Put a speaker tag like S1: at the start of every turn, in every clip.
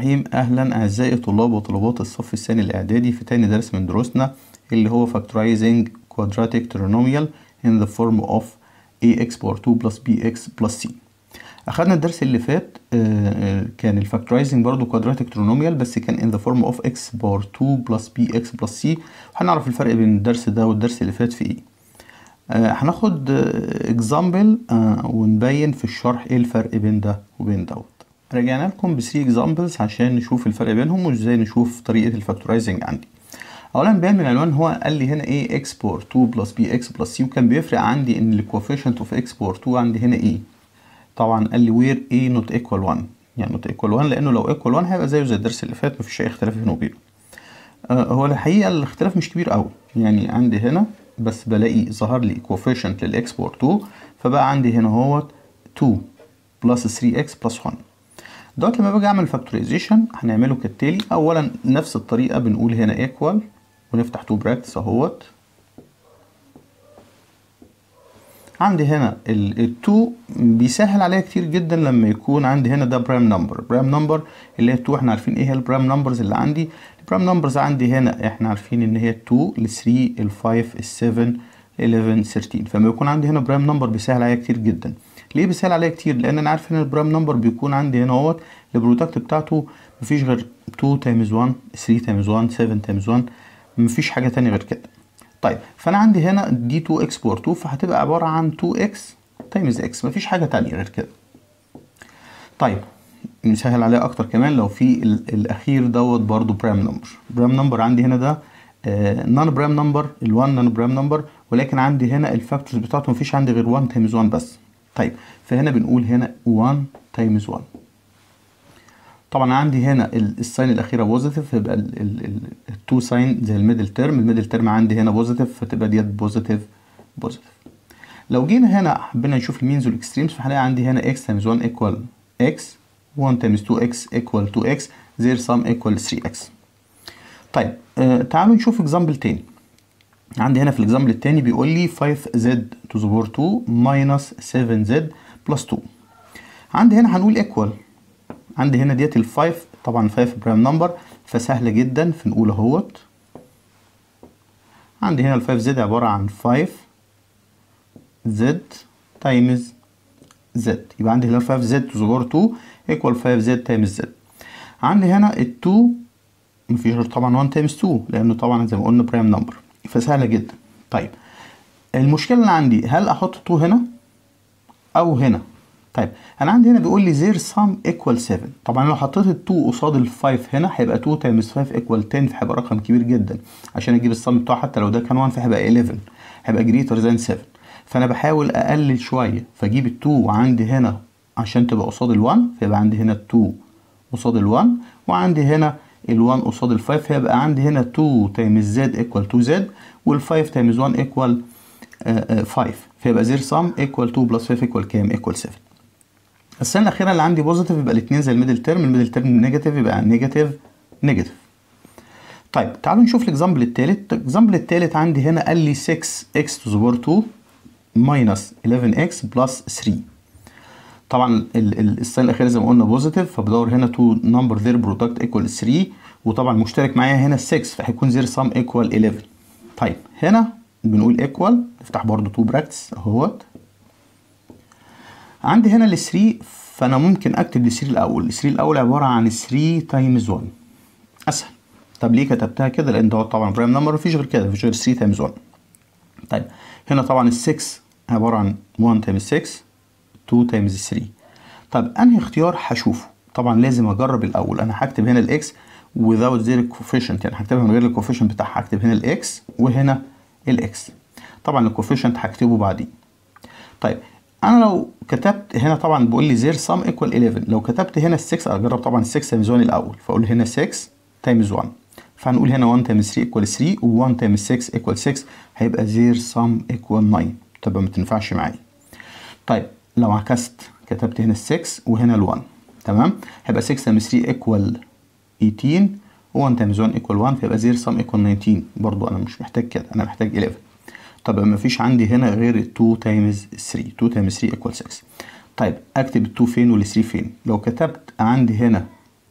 S1: الرحيم أهلا أعزائي طلاب وطلبات الصف الثاني الإعدادي في تاني درس من دروسنا اللي هو Factorizing Quadratic Trinomial in the form of ax power 2 plus bx plus c أخدنا الدرس اللي فات آه، كان الفاكتورايزنج برضو quadratic trinomial بس كان in the form of x power 2 plus bx plus c وهنعرف الفرق بين الدرس ده والدرس اللي فات في ايه آه، هناخد اكزامبل ونبين في الشرح ايه الفرق بين ده وبين دوت رجعنا لكم ب 3 اكزامبلز عشان نشوف الفرق بينهم وازاي نشوف طريقه الفاكتورايزنج عندي اولا بيان من العنوان هو قال لي هنا ايه اكس بور 2 بلس بي اكس بلس سي وكان بيفرق عندي ان الكوفيشنت اوف اكس بور 2 عندي هنا ايه طبعا قال لي وير ايه نوت ايكوال 1 يعني نوت ايكوال 1 لانه لو ايكوال 1 هيبقى زيه زي الدرس اللي فات مفيش اي اختلاف بينه وبينه آه، هو الحقيقه الاختلاف مش كبير قوي يعني عندي هنا بس بلاقي ظهر لي كوفيشنت للاكسبورت 2 فبقى عندي هنا هو 2 بلس 3x بلس 1 دوت لما باجي اعمل فاكتورايزيشن هنعمله كالتالي اولا نفس الطريقه بنقول هنا ايكوال ونفتح تو براكتس اهوت عندي هنا ال2 بيسهل عليا كتير جدا لما يكون عندي هنا ده برايم نمبر برايم نمبر اللي هي 2 احنا عارفين ايه هي البرايم نمبرز اللي عندي البرايم نمبرز عندي هنا احنا عارفين ان هي 2 ل 3 ل 5 ل 7 ل 11 13 فلما يكون عندي هنا برايم نمبر بيسهل عليا كتير جدا ليه بيسهل عليا كتير لان انا عارف ان البرايم نمبر بيكون عندي هنا اهوت البرودكت بتاعته مفيش غير 2 تايمز 1 3 تايمز 1 7 تايمز 1 مفيش حاجه تانية غير كده طيب فانا عندي هنا دي 2 اكس بور 2 فهتبقى عباره عن 2 اكس تايمز اكس مفيش حاجه تانية غير كده طيب نسهل عليها اكتر كمان لو في ال- الاخير دوت برضو برايم نمبر برايم نمبر عندي هنا ده نون برايم نمبر ال1 نون برايم نمبر ولكن عندي هنا الفاكتورز بتاعته مفيش عندي غير 1 تايمز 1 بس طيب فهنا بنقول هنا 1 تايمز 1 طبعا عندي هنا ال- الساين الاخيره بوزيتيف يبقى التو ساين زي الميدل تيرم الميدل تيرم عندي هنا بوزيتيف فتبقى ديت بوزيتيف بوزيتيف لو جينا هنا حبينا نشوف المينز والاكستريمز فهنلاقي عندي هنا x تايمز 1 equal x 1 تايمز 2x equal 2x their sum equal 3x طيب آه تعالوا نشوف اكزامبل تاني عندي هنا في الاكزامبل التاني بيقول لي 5z to the power 2 minus 7z plus 2 عندي هنا هنقول equal عندي هنا ديت ال 5 طبعا 5 برايم نمبر فسهله جدا فنقول اهوت عندي هنا ال 5 زد عباره عن 5 زد تايمز زد يبقى عندي هنا 5 زد تو باور 2 ايكوال 5 زد تايمز زد عندي هنا ال 2 مفيش غير طبعا 1 تايمز 2 لانه طبعا زي ما قلنا برايم نمبر فسهله جدا طيب المشكله اللي عندي هل احط 2 هنا او هنا طيب انا عندي هنا بيقول لي زير سام ايكوال 7 طبعا لو حطيت ال 2 قصاد ال 5 هنا هيبقى 2 تايمز 5 ايكوال 10 فهيبقى رقم كبير جدا عشان اجيب السم بتاعه حتى لو ده كان 1 فهيبقى 11 هيبقى جريتر ذان 7 فانا بحاول اقلل شويه فاجيب ال 2 عندي هنا عشان تبقى قصاد ال 1 فيبقى عندي هنا ال 2 قصاد ال 1 وعندي هنا ال 1 قصاد ال 5 فيبقى عندي هنا 2 تايمز زد ايكوال 2 زد وال 5 تايمز 1 ايكوال 5 فيبقى زير سم ايكوال 2 بلس 5 ايكوال كام ايكوال 7 السنه الاخيره اللي عندي بوزيتيف يبقى الاثنين زي الميدل تيرم الميدل تيرم نيجاتيف يبقى نيجاتيف نيجاتيف طيب تعالوا نشوف الاكزامبل الثالث الاكزامبل الثالث عندي هنا قال لي 6x to the power 2 minus 11x plus 3 طبعا ال- ال- السنه الاخيره زي ما قلنا بوزيتيف فبدور هنا تو نمبر ذير برودكت ايكوال 3 وطبعا مشترك معايا هنا 6 فهيكون زير سم ايكوال 11 طيب هنا بنقول ايكوال نفتح برضو تو براكتس اهوت عندي هنا ال 3 فانا ممكن اكتب ال 3 الاول ال 3 الاول عباره عن 3 تايمز 1 اسهل طب ليه كتبتها كده لان ده طبعا برايم نمبر مفيش غير كده مفيش غير 3 تايمز 1 طيب هنا طبعا ال 6 عباره عن 1 تايمز 6 2 تايمز 3 طب انهي اختيار هشوفه طبعا لازم اجرب الاول انا هكتب هنا الاكس without their coefficient يعني هكتبها من غير الكوفيشنت بتاعها هكتب هنا الاكس وهنا الاكس طبعا الكوفيشنت هكتبه بعدين طيب انا لو كتبت هنا طبعا بيقول لي زير سم ايكوال 11 لو كتبت هنا ال 6 اجرب طبعا ال 6 تايمز 1 الاول فاقول هنا 6 تايمز 1 فهنقول هنا 1 تايمز 3 ايكوال 3 و1 تايمز 6 ايكوال 6 هيبقى زير سم ايكوال 9 تبقى ما تنفعش معايا طيب لو عكست كتبت هنا ال 6 وهنا ال 1 تمام هيبقى 6 تايمز 3 ايكوال 18 و1 تايمز 1 ايكوال 1 فيبقى زير سم ايكوال 19 برضو انا مش محتاج كده انا محتاج 11 طب ما فيش عندي هنا غير 2 تايمز 3 2 تايمز 3 ايكوال 6 طيب اكتب ال 2 فين وال 3 فين لو كتبت عندي هنا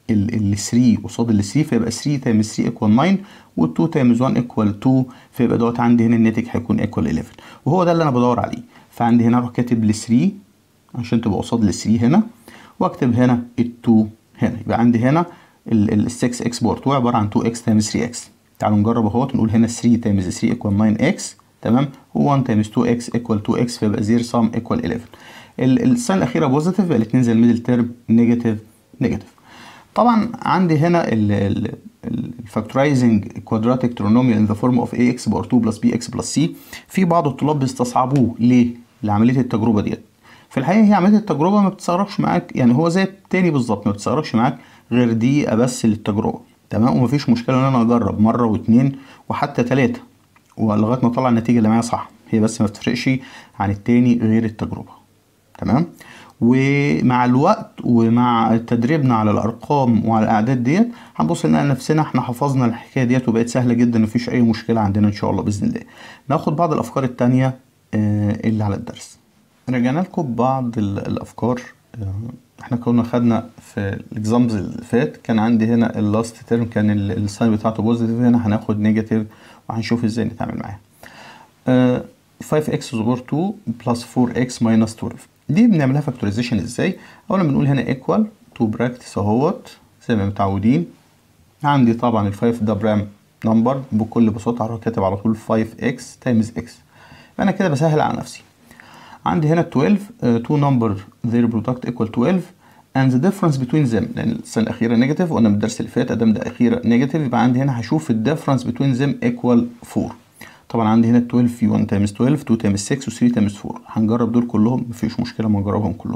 S1: ال 3 قصاد ال 3 فيبقى 3 تايمز 3 ايكوال 9 وال 2 تايمز 1 ايكوال 2 فيبقى دوت عندي هنا الناتج هيكون ايكوال 11 وهو ده اللي انا بدور عليه فعندي هنا اروح كاتب ال 3 عشان تبقى قصاد ال 3 هنا واكتب هنا ال 2 هنا يبقى عندي هنا ال 6 اكس بار 2 عباره عن 2 اكس تايمز 3 اكس تعالوا نجرب اهوت نقول هنا 3 تايمز 3 ايكوال 9 اكس تمام و1 تايمز 2 اكس ايكوال 2 اكس فيبقى 0 سم ايكوال 11 الساين الاخيره بوزيتيف يبقى الاثنين زي الميدل تيرم نيجاتيف نيجاتيف طبعا عندي هنا الفاكتورايزنج كوادراتيك ترونوميال ان ذا فورم اوف اي اكس بار 2 بلس بي اكس بلس سي في بعض الطلاب بيستصعبوه ليه؟ لعمليه التجربه ديت في الحقيقه هي عمليه التجربه ما بتستغرقش معاك يعني هو زي التاني بالظبط ما بتستغرقش معاك غير دقيقه بس للتجربه تمام ومفيش مشكله ان انا اجرب مره واثنين وحتى ثلاثه ولغايه ما اطلع النتيجه اللي معايا صح هي بس ما بتفرقش عن التاني غير التجربه تمام ومع الوقت ومع تدريبنا على الارقام وعلى الاعداد ديت هنبص نلاقي نفسنا احنا حفظنا الحكايه ديت وبقت سهله جدا مفيش اي مشكله عندنا ان شاء الله باذن الله ناخد بعض الافكار التانية اللي على الدرس رجعنا لكم ببعض الافكار احنا كنا خدنا في الاكزامز اللي فات كان عندي هنا اللاست تيرم كان الساين بتاعته بوزيتيف هنا هناخد نيجاتيف وهنشوف ازاي نتعامل معاها أه 5x over 2 plus 4x minus 12 دي بنعملها فاكتورايزيشن ازاي اولا بنقول هنا equal to براكتس اهوت زي ما متعودين عندي طبعا ال 5 ده برام نمبر بكل بساطه هروح كاتب على طول 5x times x انا كده بسهل على نفسي عندي هنا 12 uh, two number their product equal 12 and the difference between them لان السنه الاخيره نيجاتيف وقلنا من الدرس اللي فات ادام ده اخيره نيجاتيف يبقى عندي هنا هشوف الديفرنس between them equal 4 طبعا عندي هنا 12 في 1 تايمز 12 2 تايمز 6 و 3 تايمز 4 هنجرب دول كلهم مفيش مشكله ما نجربهم كلهم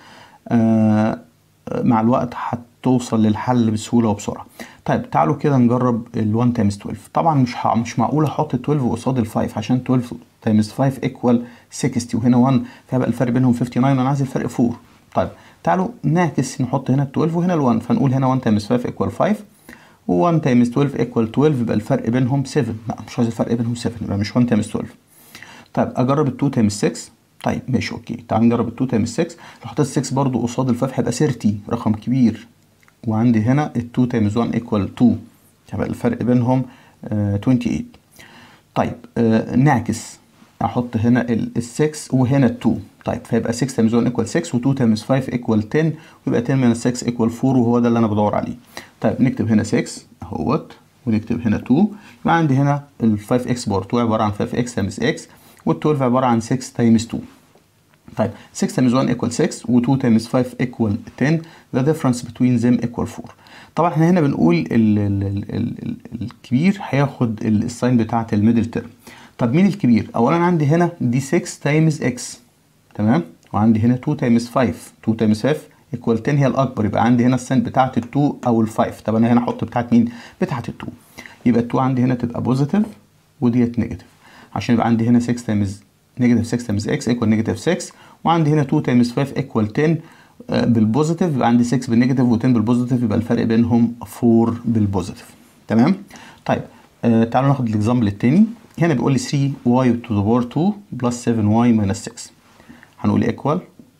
S1: آه مع الوقت هتوصل للحل بسهوله وبسرعه طيب تعالوا كده نجرب ال 1 تايمز 12 طبعا مش ح... مش معقول احط ال 12 قصاد ال 5 عشان 12 تايمز 5 ايكوال 60 وهنا 1 فيبقى الفرق بينهم 59 وانا عايز الفرق 4 طيب تعالوا نعكس نحط هنا ال 12 وهنا ال 1 فنقول هنا 1 تايمز 5 ايكوال 5 و1 تايمز 12 ايكوال 12 يبقى الفرق بينهم 7 لا مش عايز الفرق بينهم 7 يبقى مش 1 تايمز 12 طيب اجرب ال 2 تايمز 6 طيب ماشي اوكي تعال نجرب ال 2 تايمز 6 لو حطيت 6 برضو قصاد ال 5 هيبقى 30 رقم كبير وعندي هنا ال 2 تايمز 1 ايكوال 2 يبقى الفرق بينهم آه 28 طيب آه نعكس احط هنا ال 6 وهنا ال 2 طيب فيبقى 6 تايمز 1 ايكوال 6 و2 تايمز 5 ايكوال 10 ويبقى 10 من 6 ايكوال 4 وهو ده اللي انا بدور عليه طيب نكتب هنا 6 اهوت ونكتب هنا 2 يبقى عندي هنا ال 5 اكس بار 2 عباره عن 5 اكس تايمز اكس وال 12 عباره عن 6 تايمز 2 طيب 6 تايمز 1 ايكوال 6 و2 تايمز 5 ايكوال 10 the difference between them equal 4 طبعا احنا هنا بنقول ال ال ال ال الكبير هياخد الساين بتاعه الميدل تيرم طب مين الكبير اولا عندي هنا دي 6 تايمز اكس تمام وعندي هنا 2 تايمز 5 2 تايمز 5 ايكوال 10 هي الاكبر يبقى عندي هنا الساين بتاعه ال2 او ال5 طب انا هنا احط بتاعه مين بتاعه ال2 يبقى ال2 عندي هنا تبقى بوزيتيف وديت نيجاتيف عشان يبقى عندي هنا 6 تايمز نيجاتيف 6 تايمز اكس ايكوال نيجاتيف 6 وعندي هنا 2 تايمز 5 ايكوال 10 بالبوزيتيف يبقى عندي 6 بالنيجاتيف و10 بالبوزيتيف يبقى الفرق بينهم 4 بالبوزيتيف تمام طيب آه تعالوا ناخد الاكزامبل التاني هنا بيقول لي 3y to the power 2 plus 7y minus 6 هنقول equal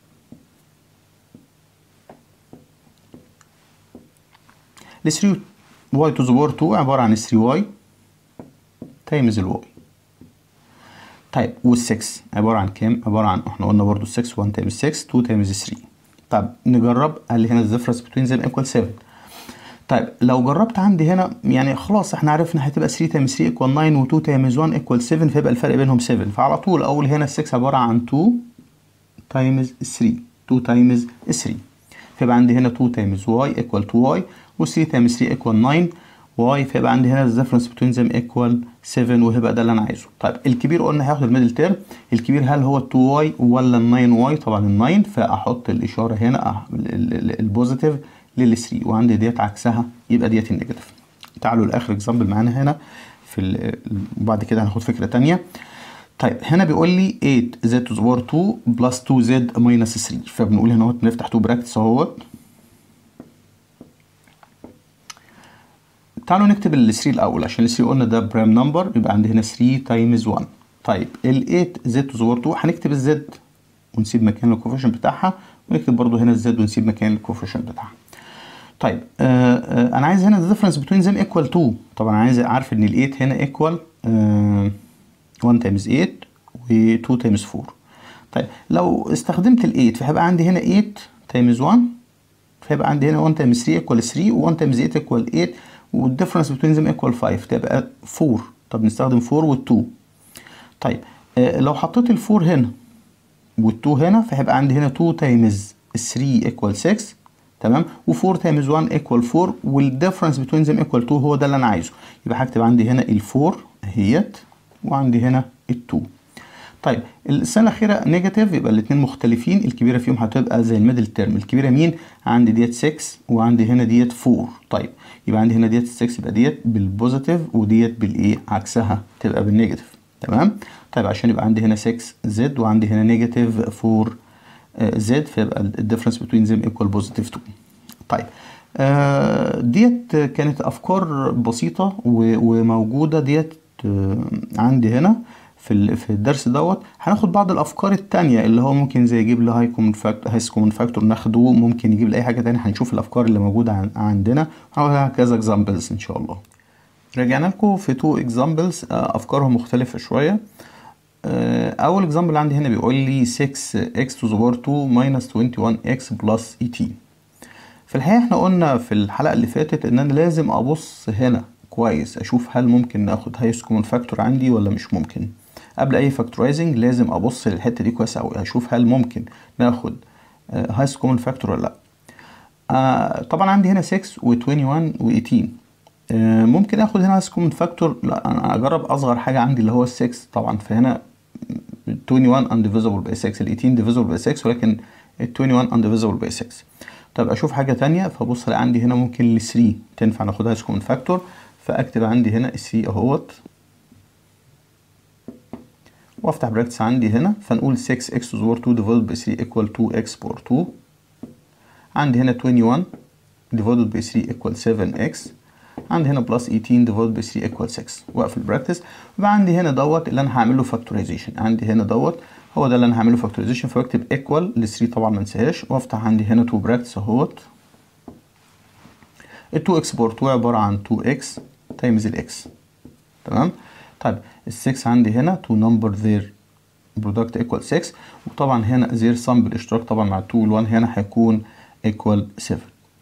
S1: ال 3y to the power 2 عبارة عن 3y تايمز ال y طيب وال 6 عبارة عن كام؟ عبارة عن احنا قلنا برضو 6 1 تايمز 6 2 تايمز 3 طب نجرب قال لي هنا الديفرنس بتوين them equal 7 طيب لو جربت عندي هنا يعني خلاص احنا عرفنا هتبقى 3 تايمز 3 ايكوال 9 و2 تايمز 1 ايكوال 7 فيبقى الفرق بينهم 7 فعلى طول اقول هنا ال 6 عباره عن 2 تايمز 3 2 تايمز 3 فيبقى عندي هنا 2 تايمز واي ايكوال 2 واي و3 تايمز 3 ايكوال 9 واي فيبقى عندي هنا الديفرنس بتوين ذم ايكوال 7 وهيبقى ده اللي انا عايزه طيب الكبير قلنا هياخد الميدل تيرم الكبير هل هو 2 واي ولا ال 9 واي طبعا ال 9 فاحط الاشاره هنا البوزيتيف لل 3 وعندي ديت عكسها يبقى ديت النيجاتيف تعالوا لاخر اكزامبل معانا هنا في وبعد كده هناخد فكره تانية طيب هنا بيقول لي 8 زد تو باور 2 بلس 2 زد ماينس 3 فبنقول هنا اهوت نفتح 2 براكتس اهوت تعالوا نكتب ال 3 الاول عشان ال 3 قلنا ده برايم نمبر يبقى عندي هنا 3 تايمز 1 طيب ال 8 زد تو باور 2 هنكتب الزد ونسيب مكان الكوفيشن بتاعها ونكتب برضو هنا الزد ونسيب مكان الكوفيشن بتاعها طيب آه آه انا عايز هنا the difference between them equal 2 طبعا عايز عارف ان ال 8 هنا equal آه 1 times 8 و 2 times 4 طيب لو استخدمت ال 8 فهيبقى عندي هنا 8 times 1 فيبقى عندي هنا 1 times 3 equal 3 و 1 times 8 equal 8 والديفرنس between them equal 5 تبقى 4 طب نستخدم 4 وال 2 طيب آه لو حطيت ال 4 هنا وال 2 هنا فهيبقى عندي هنا 2 times 3 equal 6 تمام و4 times 1 equal 4 والديفرنس between them equal 2 هو ده اللي انا عايزه يبقى هكتب عندي هنا ال 4 اهيت وعندي هنا ال 2 طيب السنه الاخيره نيجاتيف يبقى الاثنين مختلفين الكبيره فيهم هتبقى زي الميدل تيرم الكبيره مين عندي ديت 6 وعندي هنا ديت 4 طيب يبقى عندي هنا ديت 6 يبقى ديت بالبوزيتيف وديت بالايه عكسها تبقى بالنيجاتيف تمام طيب عشان يبقى عندي هنا 6 زد وعندي هنا نيجاتيف 4 زد فيبقى الديفرنس بين ذيم ايكوال بوزيتيف 2 طيب آه ديت كانت افكار بسيطه وموجوده ديت آه عندي هنا في في الدرس دوت هناخد بعض الافكار التانية اللي هو ممكن زي يجيب لي هاي كومن فاكتور هايس كومن فاكتور ناخده ممكن يجيب لي اي حاجه تانية هنشوف الافكار اللي موجوده عندنا وهكذا اكزامبلز ان شاء الله رجعنا لكم في تو اكزامبلز افكارهم مختلفه شويه اول اكزامبل عندي هنا بيقول لي 6x to the power 2 minus 21x plus 18 في الحقيقه احنا قلنا في الحلقه اللي فاتت ان انا لازم ابص هنا كويس اشوف هل ممكن ناخد هايست كومن فاكتور عندي ولا مش ممكن قبل اي فاكتورايزنج لازم ابص للحته دي كويس قوي اشوف هل ممكن ناخد هايست كومن فاكتور ولا لا آه طبعا عندي هنا 6 و21 و18 آه ممكن اخد هنا هايست كومن فاكتور لا انا اجرب اصغر حاجه عندي اللي هو ال 6 طبعا فهنا 21 undivisible by 6 ال 18 divisible by 6 ولكن ال 21 undivisible by 6 طب اشوف حاجه تانية فبص الاقي عندي هنا ممكن ال 3 تنفع ناخدها هايست كومن فاكتور فاكتب عندي هنا ال 3 اهوت وافتح براكتس عندي هنا فنقول 6 x to the power 2 divided by 3 equal 2x power 2 عندي هنا 21 divided by 3 equal 7x عندي هنا بلس 18 divided by 3 equal 6 واقفل البراكتس يبقى عندي هنا دوت اللي انا هعمل له فاكتورايزيشن عندي هنا دوت هو ده اللي انا هعمل له فاكتورايزيشن فبكتب ايكوال ل 3 طبعا ما انساهاش وافتح عندي هنا 2 براكتس اهوت ال 2 x باور 2 عباره عن 2x تايمز الاكس تمام طيب ال 6 عندي هنا to number their product equal 6 وطبعا هنا their sum بالاشتراك طبعا مع 2 وال 1 هنا هيكون equal 7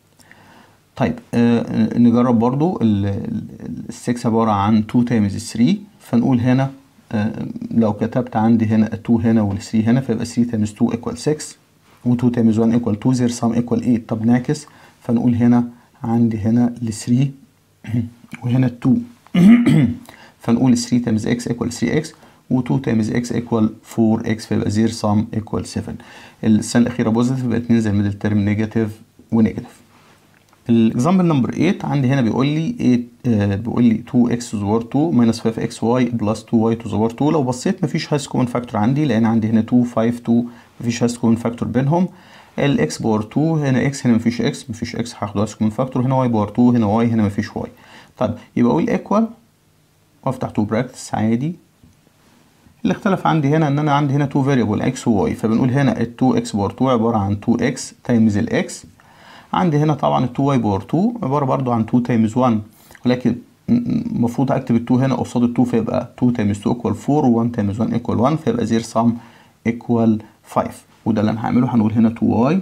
S1: طيب آه نجرب برضو ال 6 عبارة عن 2 تايمز 3 فنقول هنا آه لو كتبت عندي هنا 2 هنا وال 3 هنا فيبقى 3 تايمز 2 equal 6 و 2 تايمز 1 equal 2 their sum equal 8 طب نعكس فنقول هنا عندي هنا ال 3 وهنا 2 فنقول 3 تايمز x equal 3x و 2 تايمز x equal 4x فيبقى their sum equal 7 السنة الأخيرة بوزيتيف يبقى اتنين زي الميدل تيرم نيجاتيف ونيجاتيف الاكزامبل نمبر 8 عندي هنا بيقول لي 8 آه بيقول لي 2x to the power 2 minus 5xy plus 2y to the power 2 لو بصيت مفيش هايست كومن فاكتور عندي لان عندي هنا 2 5 2 مفيش هايست كومن فاكتور بينهم الاكس باور 2 هنا x هنا مفيش x مفيش x هاخد هايست كومن فاكتور هنا y باور 2 هنا y هنا مفيش y طيب يبقى اقول ايكوال وافتح 2 براكتس عادي اللي اختلف عندي هنا ان انا عندي هنا 2 فاريبل x و y فبنقول هنا ال 2x باور 2 عباره عن 2x تايمز الاكس عندي هنا طبعا ال 2y باور 2 عباره برضو عن 2 تايمز 1 ولكن المفروض اكتب ال 2 هنا قصاد ال 2 فيبقى 2 تايمز 2 ايكوال 4 و 1 تايمز 1 ايكوال 1 فيبقى زير سم ايكوال 5 وده اللي انا هعمله هنقول هنا 2y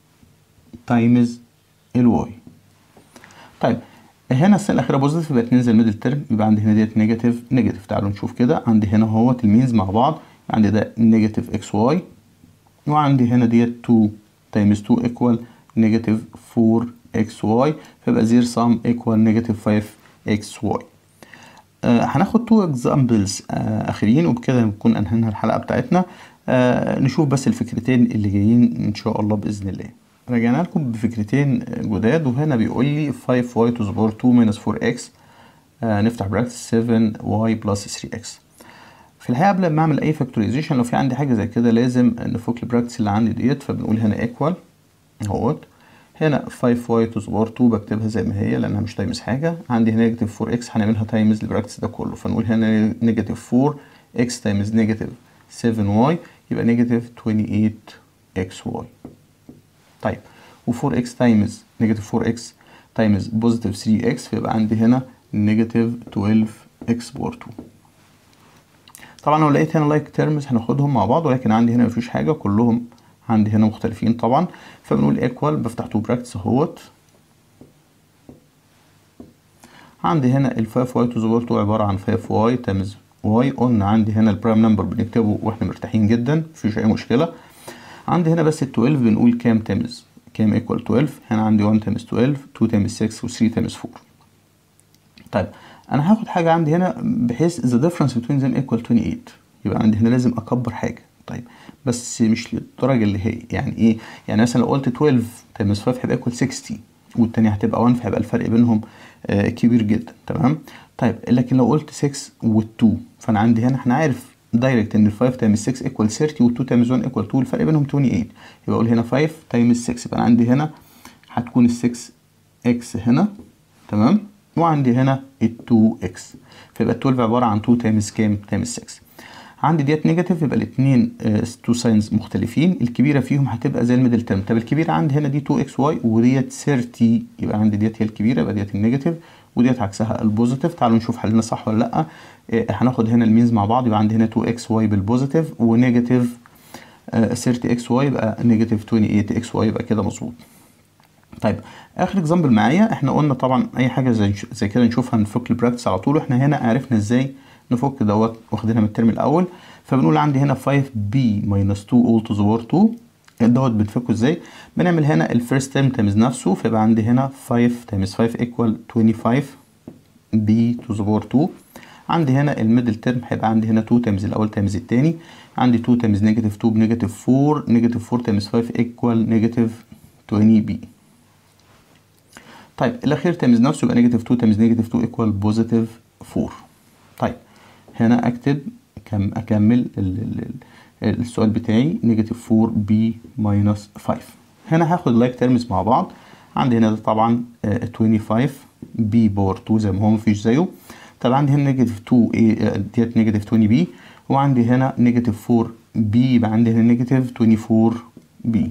S1: تايمز الواي طيب هنا السنه الاخيره بوزيتيف يبقى اتنين زي الميدل تيرم يبقى عندي هنا ديت نيجاتيف نيجاتيف تعالوا نشوف كده عندي هنا اهوت المينز مع بعض عندي ده نيجاتيف اكس واي وعندي هنا ديت 2 تايمز 2 ايكوال نيجاتيف 4 اكس واي فيبقى زير سم ايكوال نيجاتيف 5 اكس واي هناخد تو اكزامبلز آه اخرين وبكده نكون انهينا الحلقه بتاعتنا آه نشوف بس الفكرتين اللي جايين ان شاء الله باذن الله رجعنا لكم بفكرتين جداد وهنا بيقول لي 5y to the power 2 minus 4x آه نفتح براكتس 7y plus 3x في الحقيقة قبل ما أعمل أي فاكتورايزيشن لو في عندي حاجة زي كده لازم نفك البراكتس اللي عندي ديت فبنقول هنا equal اهوت هنا 5y to the power 2 بكتبها زي ما هي لأنها مش تايمز حاجة عندي هنا نيجاتيف 4x هنعملها تايمز البراكتس ده كله فنقول هنا نيجاتيف 4x تايمز نيجاتيف 7y يبقى نيجاتيف 28xy طيب و 4x تايمز نيجاتيف 4x تايمز بوزيتيف 3 اكس فيبقى عندي هنا نيجاتيف 12 اكس بور 2 طبعا لو لقيت هنا لايك تيرمز هناخدهم مع بعض ولكن عندي هنا مفيش حاجه كلهم عندي هنا مختلفين طبعا فبنقول ايكوال بفتح تو براكتس اهوت عندي هنا ال 5 واي تو ذا باور 2 عباره عن 5 واي تايمز واي قلنا عندي هنا البرايم نمبر بنكتبه واحنا مرتاحين جدا مفيش اي مشكله عندي هنا بس ال 12 بنقول كام تايمز كام ايكوال 12 هنا عندي 1 تايمز 12 2 تايمز 6 و 3 تايمز 4 طيب انا هاخد حاجه عندي هنا بحيث the difference between them equal 28 يبقى عندي هنا لازم اكبر حاجه طيب بس مش للدرجه اللي هي يعني ايه يعني مثلا لو قلت 12 تايمز 5 هيبقى equal 60 والتانية هتبقى 1 فهيبقى الفرق بينهم آه كبير جدا تمام طيب لكن لو قلت 6 وال2 فانا عندي هنا احنا عارف دايركت ان ال 5 تايمز 6 ايكوال 30 وال2 تايمز 1 ايكوال 2 الفرق بينهم 28 يبقى اقول هنا 5 تايمز 6 يبقى انا عندي هنا هتكون ال 6 اكس هنا تمام وعندي هنا ال 2 اكس فيبقى ال 12 عباره عن 2 تايمز كام تايمز 6 عندي ديت نيجاتيف يبقى الاثنين تو ساينز مختلفين الكبيره فيهم هتبقى زي الميدل تيرم طب الكبيره عندي هنا دي 2 اكس واي وديت 30 يبقى عندي ديت هي الكبيره يبقى ديت النيجاتيف وديت عكسها البوزيتيف تعالوا نشوف حلنا صح ولا لا آه هناخد هنا المينز مع بعض يبقى عندي هنا 2 اكس واي بالبوزيتيف ونيجاتيف آه 30 اكس واي يبقى نيجاتيف 28 اكس واي يبقى كده مظبوط طيب اخر اكزامبل معايا احنا قلنا طبعا اي حاجه زي زي كده نشوفها نفك البراكتس على طول واحنا هنا عرفنا ازاي نفك دوت واخدينها من الترم الاول فبنقول عندي هنا 5b minus 2 all to the power 2 دوت بنفكه ازاي بنعمل هنا الفيرست تيرم تايمز نفسه فيبقى عندي هنا 5 تايمز 5 equal 25 b to the power 2 عندي هنا الميدل تيرم هيبقى عندي هنا 2 تايمز الاول تايمز التاني عندي 2 تايمز نيجاتيف 2 بنيجاتيف 4 نيجاتيف 4 تايمز 5 equal نيجاتيف 20 b طيب الاخير تايمز نفسه يبقى نيجاتيف 2 تايمز نيجاتيف 2 equal بوزيتيف 4 طيب هنا اكتب كم اكمل ال ال السؤال بتاعي نيجاتيف 4 بي ماينس 5 هنا هاخد لايك تيرمز مع بعض عندي هنا ده طبعا 25 بي باور 2 زي ما هو مفيش زيه طب عندي هنا نيجاتيف 2 ايه ديت نيجاتيف 20 بي وعندي هنا نيجاتيف 4 بي يبقى عندي هنا نيجاتيف 24 بي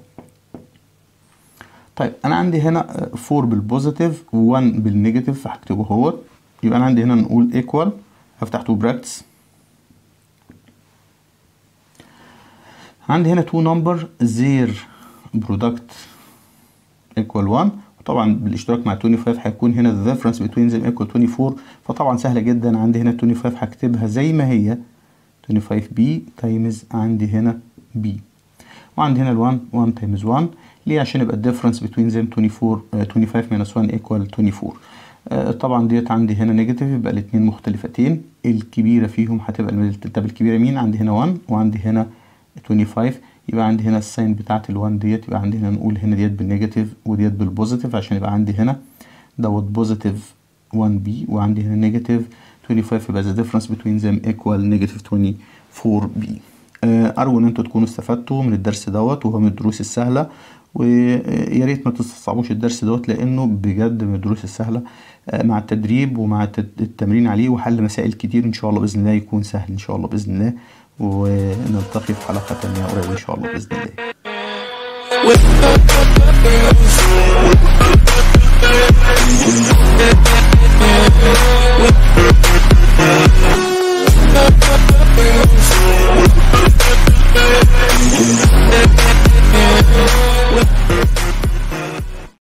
S1: طيب انا عندي هنا 4 بالبوزيتيف و1 بالنيجاتيف فهكتبه اهوت يبقى انا عندي هنا نقول ايكوال هفتح تو براكتس عندي هنا تو نمبر زير برودكت ايكوال 1 وطبعا بالاشتراك مع 25 هيكون هنا the difference between them equal 24 فطبعا سهله جدا عندي هنا 25 هكتبها زي ما هي 25b تايمز عندي هنا b وعندي هنا ال 1 1 تايمز 1 ليه عشان يبقى الديفرنس between them 24 uh, 25 minus 1 equal 24 uh, طبعا ديت عندي هنا نيجاتيف يبقى الاثنين مختلفتين الكبيره فيهم هتبقى الميدل طب الكبيره مين عندي هنا 1 وعندي هنا 25 يبقى عندي هنا الساين بتاعت ال1 ديت يبقى عندي هنا نقول هنا ديت بالنيجاتيف وديت بالبوزيتيف عشان يبقى عندي هنا دوت بوزيتيف 1b وعندي هنا نيجاتيف 25 يبقى the difference between them equal نيجاتيف 24b أرجو إن أنتوا تكونوا استفدتوا من الدرس دوت وهو من الدروس السهلة ويا ريت ما تستصعبوش الدرس دوت لأنه بجد من الدروس السهلة مع التدريب ومع التمرين عليه وحل مسائل كتير إن شاء الله بإذن الله يكون سهل إن شاء الله بإذن الله ونلتقي في حلقة تانية قريب إن شاء الله بإذن الله